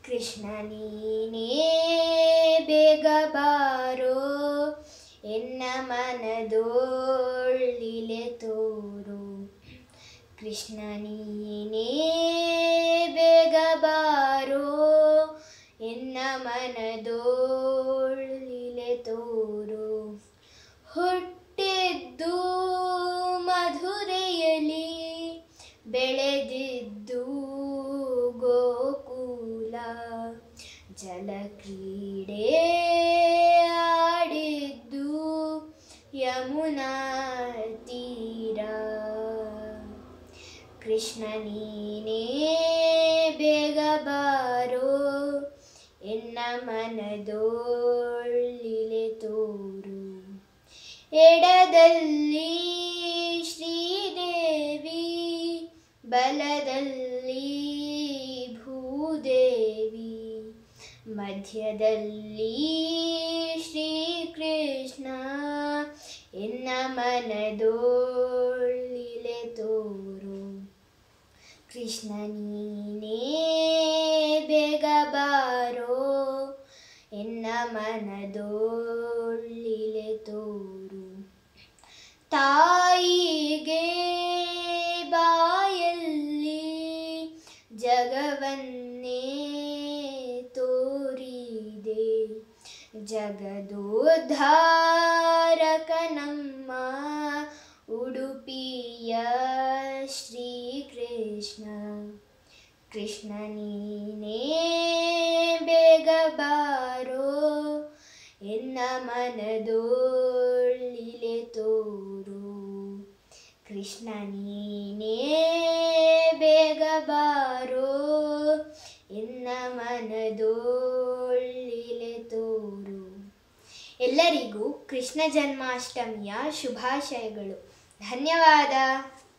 ಕೃಷ್ಣ ನೀನೇ ಬೇಗ ಬಾರೋ ಎನ್ನ ಮನದೋಳ್ಳಿಲೆ ತೋರು ಕೃಷ್ಣ ನೀನೇ ಬೇಗ ಬಾರೋ ಎನ್ನ ಮನದೋಳ್ಳಿಲೆ ತೋರು ಹುಟ್ಟಿದ್ದು ಮಧುರೆಯಲಿ ಬೆಳೆದಿದ್ದು ಗೋಕುಲ ಜಲಕ್ರೀಡೆ ಆಡಿದ್ದು ಯಮುನಾ ತೀರ ಕೃಷ್ಣ ನೀನೇ ಬೇಗ ಬಾರೋ ಎನ್ನ ಮನದೋಳ್ಳಿಲೆ ತೋರು ಎಡದಲ್ಲಿ ಶ್ರೀದೇವಿ ಬಲದಲ್ಲಿ ಭೂದೇವಿ ಮಧ್ಯದಲ್ಲಿ ಶ್ರೀಕೃಷ್ಣ ಎನ್ನ ಮನದೋಳ್ಳಿಲೆ ತೋರು ಕೃಷ್ಣ ನೀನೇ ಬೇಗ ಬಾರೋ ಎನ್ನ ಮನದೋಳ್ಳಿಲೆ ತೋರು ತಾಯಿಗೆ ಬಾಯಲ್ಲಿ ಜಗವನ್ನೇ ತೋರಿದೆ ಜಗದೋದ್ಧಾರಕ ನಮ್ಮ ಉಡುಪಿಯ ಶ್ರೀಕೃಷ್ಣ ಕೃಷ್ಣ ನೀನೇ ಬೇಗ ಬಾರೋ ಎನ್ನ ಮನದೋಳ್ಳಿಲೆ ತೋರು ಕೃಷ್ಣ ನೀನೇ ಬೇಗ ಬಾರೋ ಎನ್ನ ಮನದೋಳ್ಳಿಲೆ ತೋರು ಎಲ್ಲರಿಗೂ ಕೃಷ್ಣ ಜನ್ಮಾಷ್ಟಮಿಯ ಶುಭಾಶಯಗಳು ಧನ್ಯವಾದ